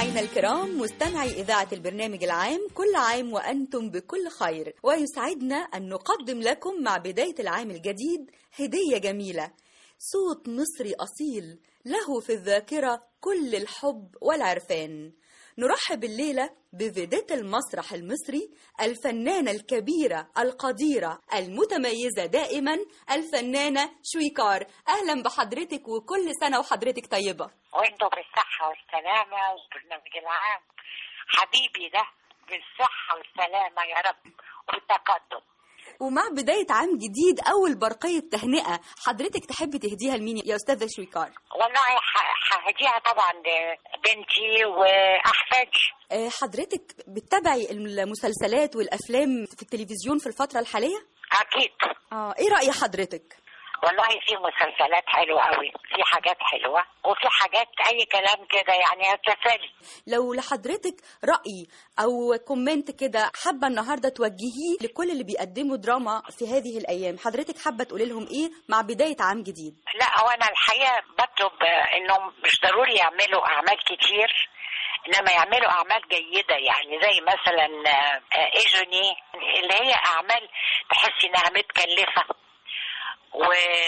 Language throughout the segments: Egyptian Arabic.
مستمعينا الكرام مستمعي إذاعة البرنامج العام كل عام وأنتم بكل خير ويسعدنا أن نقدم لكم مع بداية العام الجديد هدية جميلة صوت مصري أصيل له في الذاكرة كل الحب والعرفان نرحب الليلة بفيديت المسرح المصري الفنانة الكبيرة القديرة المتميزة دائما الفنانة شويكار أهلا بحضرتك وكل سنة وحضرتك طيبة وانتوا بالصحة والسلامة والبرنامج العام حبيبي ده بالصحة والسلامة يا رب والتقدم ومع بداية عام جديد أول برقية تهنئة حضرتك تحبي تهديها لمين يا أستاذة شويكار؟ والله ح- ههديها طبعا لبنتي وأحفادي آه، حضرتك بتتابعي المسلسلات والأفلام في التلفزيون في الفترة الحالية؟ أكيد آه إيه رأي حضرتك؟ والله في مسلسلات حلوة قوي في حاجات حلوة وفي حاجات أي كلام كده يعني تسلي لو لحضرتك رأي أو كومنت كده حابة النهاردة توجهيه لكل اللي بيقدموا دراما في هذه الأيام حضرتك حابة تقولي لهم إيه مع بداية عام جديد؟ لا هو أنا الحقيقة بطلب آه، إنهم مش ضروري يعملوا أعمال كتير انما يعملوا اعمال جيده يعني زي مثلا آه، آه، ايجوني اللي هي اعمال تحس انها متكلفه و...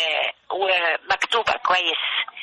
ومكتوبه كويس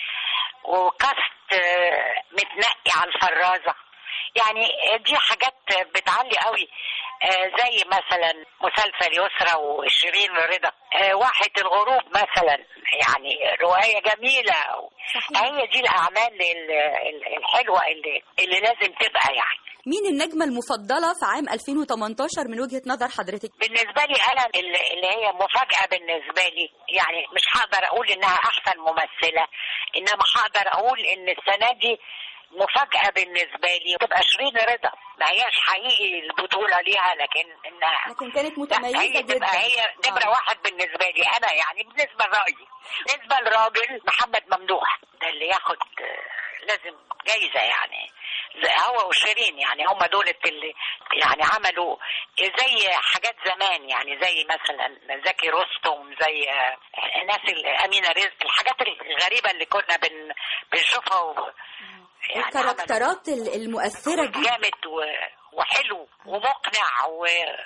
وكاست آه، متنقي على الفرازه يعني دي حاجات بتعلي قوي آه، زي مثلا مسلسل يسرى وشيرين رضا آه، واحد الغروب مثلا يعني روايه جميله صحيح. هي دي الاعمال ال- ال- الحلوه اللي اللي لازم تبقى يعني مين النجمة المفضلة في عام 2018 من وجهة نظر حضرتك؟ بالنسبة لي أنا اللي اللي هي مفاجأة بالنسبة لي يعني مش هقدر أقول إنها أحسن ممثلة إنما هقدر أقول إن السنة دي مفاجأة بالنسبة لي تبقى شيرين رضا ما هياش حقيقي البطولة ليها لكن إنها لكن كانت لا، متميزة هي جدا تبقى هي نمرة آه. واحد بالنسبة لي أنا يعني بالنسبة لرأيي بالنسبة للراجل محمد ممدوح ده اللي ياخد آه، لازم جايزة يعني زي هو وشيرين يعني هم دول اللي يعني عملوا زي حاجات زمان يعني زي مثلا زكي رستم زي آه، الناس اللي- أمينة رزق الحاجات الغريبة اللي كنا بن بنشوفها و يعني عملوا الكاركترات ال- المؤثرة دي جامد و- وحلو ومقنع و...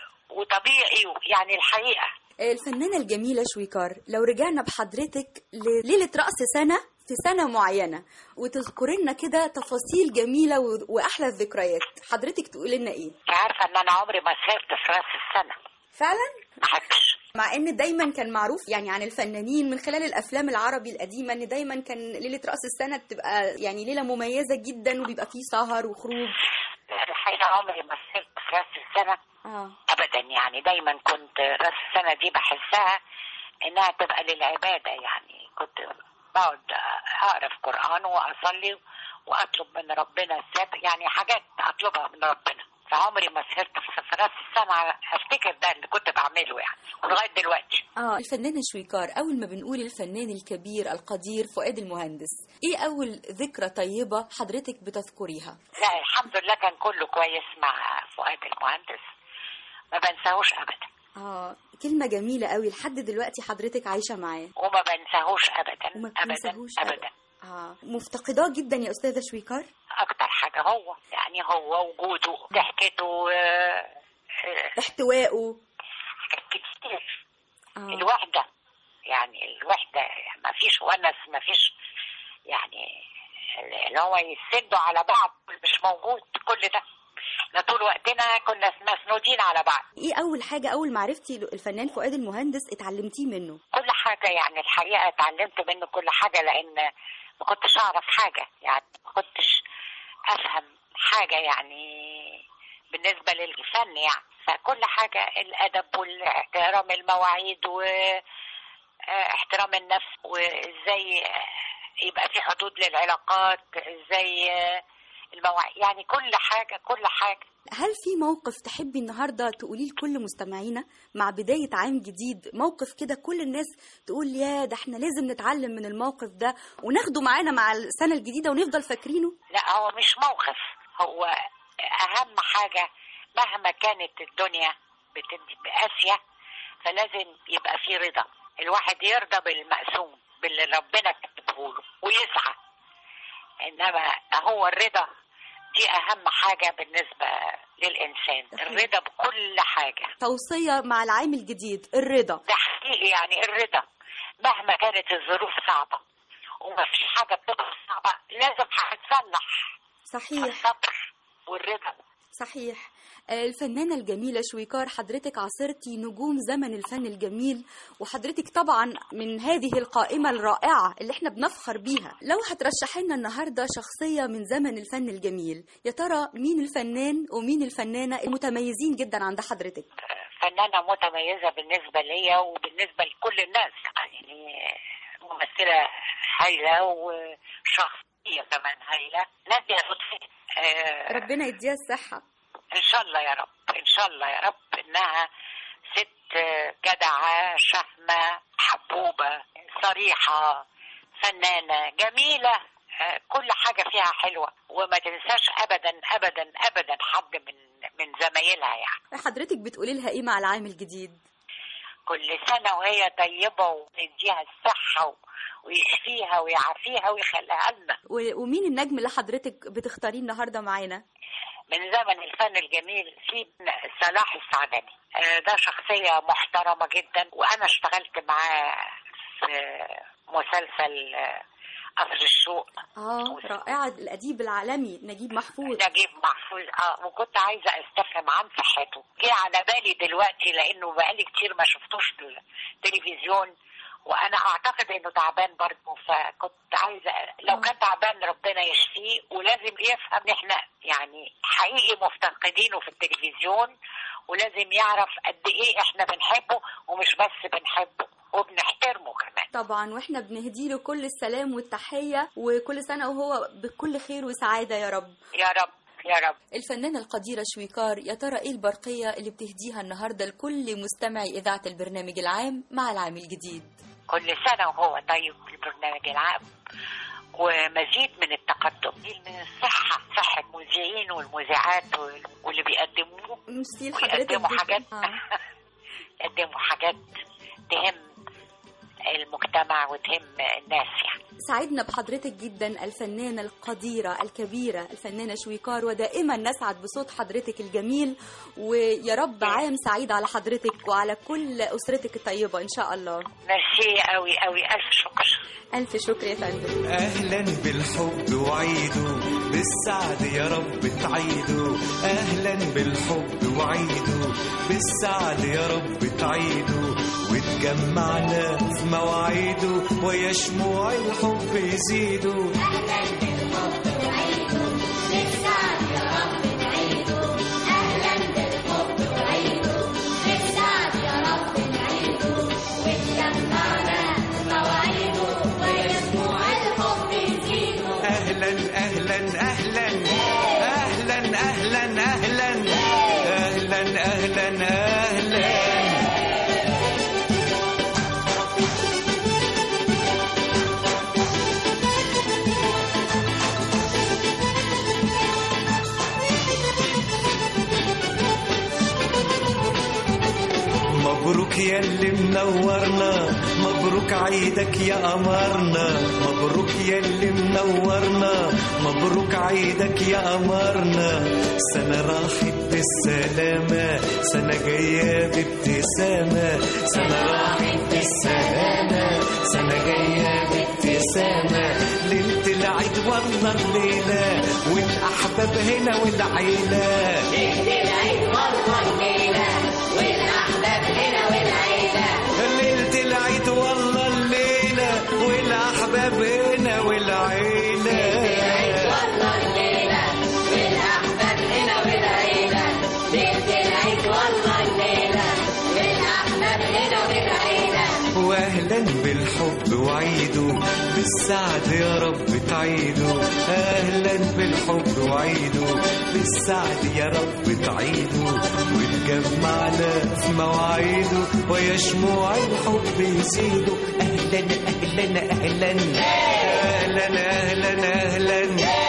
وطبيعي يعني الحقيقة الفنانة الجميلة شويكار لو رجعنا بحضرتك لليلة رأس سنة في سنة معينة وتذكري لنا كده تفاصيل جميلة و- وأحلى الذكريات حضرتك تقولي لنا إيه؟ انت عارفة ان انا عمري ما سهرت في راس السنة فعلا؟ ما احبش مع ان دايما كان معروف يعني عن الفنانين من خلال الافلام العربي القديمه ان دايما كان ليله راس السنه بتبقى يعني ليله مميزه جدا وبيبقى فيه سهر وخروج الحقيقة عمري ما سهرت في راس السنة اه ابدا يعني دايما كنت راس السنة دي بحسها انها تبقى للعبادة يعني كنت بقعد اقرا في قرآن واصلي واطلب من ربنا الستر يعني حاجات اطلبها من ربنا فعمري ما سهرت في في راس السنة افتكر ده اللي كنت بعمله يعني ولغاية دلوقتي اه الفنانه شويكار اول ما بنقول الفنان الكبير القدير فؤاد المهندس ايه اول ذكرى طيبه حضرتك بتذكريها لا الحمد لله كان كله كويس مع فؤاد المهندس ما بنساهوش ابدا اه كلمه جميله قوي لحد دلوقتي حضرتك عايشه معاه وما بنساهوش ابدا وما ابدا بتنساهوش ابدا اه مفتقداه جدا يا استاذه شويكار اكتر حاجه هو يعني هو وجوده ضحكته آه، آه، احتوائه حاجات كتير آه. الوحده يعني الوحده ما فيش ونس ما فيش يعني اللي هو يسدوا على بعض مش موجود كل ده احنا طول وقتنا كنا مسنودين على بعض ايه اول حاجه اول ما عرفتي الفنان فؤاد المهندس اتعلمتيه منه كل حاجة يعني الحقيقة اتعلمت منه كل حاجة لأن ما كنتش أعرف حاجة يعني ما كنتش أفهم حاجة يعني بالنسبة للفن يعني فكل حاجة الأدب واحترام المواعيد واحترام النفس وإزاي يبقى في حدود للعلاقات إزاي المواعيد يعني كل حاجة كل حاجة هل في موقف تحبي النهارده تقوليه لكل مستمعينا مع بدايه عام جديد موقف كده كل الناس تقول يا ده احنا لازم نتعلم من الموقف ده وناخده معانا مع السنه الجديده ونفضل فاكرينه لا هو مش موقف هو اهم حاجه مهما كانت الدنيا بتدي بقاسيه فلازم يبقى في رضا الواحد يرضى بالمقسوم باللي ربنا كتبه له ويسعى انما هو الرضا دي اهم حاجه بالنسبه للانسان صحيح. الرضا بكل حاجه توصية مع العام الجديد الرضا ده حقيقي يعني الرضا مهما كانت الظروف صعبه وما فيش حاجه بتبقى صعبه لازم هتتصلح صحيح الصبر والرضا صحيح آه، الفنانة الجميلة شويكار حضرتك عاصرتي نجوم زمن الفن الجميل وحضرتك طبعا من هذه القائمة الرائعة اللي احنا بنفخر بيها لو هترشحي لنا النهاردة شخصية من زمن الفن الجميل يا ترى مين الفنان ومين الفنانة المتميزين جدا عند حضرتك فنانة متميزة بالنسبة ليا وبالنسبة لكل الناس يعني ممثلة هايلة وشخصية كمان هايلة نادية لطفي آه، ربنا يديها الصحة إن شاء الله يا رب إن شاء الله يا رب إنها ست آه، جدعة شهمة حبوبة صريحة فنانة جميلة آه، كل حاجة فيها حلوة وما تنساش أبدا أبدا أبدا حد من من زمايلها يعني حضرتك بتقولي لها ايه مع العام الجديد كل سنة وهي طيبة ويديها الصحة و- ويشفيها ويعافيها ويخليها لنا و- ومين النجم اللي حضرتك بتختاريه النهاردة معانا من زمن الفن الجميل في صلاح السعداني آه، ده شخصية محترمة جدا وأنا اشتغلت معاه في مسلسل آه، قصر الشوق اه رائعة الأديب العالمي نجيب محفوظ نجيب محفوظ اه وكنت عايزة استفهم عن صحته جه على بالي دلوقتي لأنه بقالي كتير ما شفتوش في التلفزيون وانا اعتقد انه تعبان برضه فكنت عايزه لو آه. كان تعبان ربنا يشفيه ولازم يفهم ان احنا يعني حقيقي مفتقدينه في التلفزيون ولازم يعرف قد ايه احنا بنحبه ومش بس بنحبه وبنحترمه كمان طبعا واحنا بنهدي له كل السلام والتحية وكل سنة وهو بكل خير وسعادة يا رب يا رب يا رب الفنانة القديرة شويكار يا ترى ايه البرقية اللي بتهديها النهاردة لكل مستمعي إذاعة البرنامج العام مع العام الجديد كل سنة وهو طيب في البرنامج العام ومزيد من التقدم مزيد من الصحة صحة المذيعين والمذيعات وال- واللي بيقدموه ميرسي لحضرتك ويقدموا جداً. حاجات آه. يقدموا حاجات تهم المجتمع وتهم الناس يعني سعدنا بحضرتك جدا الفنانة القديرة الكبيرة الفنانة شويكار ودائما نسعد بصوت حضرتك الجميل ويا رب عام سعيد على حضرتك وعلى كل أسرتك الطيبة إن شاء الله ميرسي قوي قوي ألف شكر ألف شكر يا فندم اهلا بالحب وعيدوا بالسعد يا رب تعيدوا اهلا بالحب وعيدوا بالسعد يا رب تعيدوا وتجمعنا في مواعيده ويا شموع الحب يزيدوا اهلا اهلا اهلا اهلا اهلا اهلا اهلا اهلا اهلا مبروك يا اللي منورنا مبروك عيدك يا قمرنا مبروك يا اللي منورنا مبروك عيدك يا قمرنا سنة راحت بالسلامة سنة جاية بابتسامة سنة راحت بالسلامة سنة جاية بابتسامة ليلة العيد والله الليلة والأحباب هنا والعيلة ليلة العيد والله الليلة والأحباب هنا والعيلة واهلا بالحب وعيدوا بالسعد يا رب تعيدوا اهلا بالحب وعيدوا بالسعد يا رب تعيدوا وتجمعنا في مواعيده ويا شموع الحب يزيدوا اهلا اهلا اهلا اهلا اهلا اهلا, أهلاً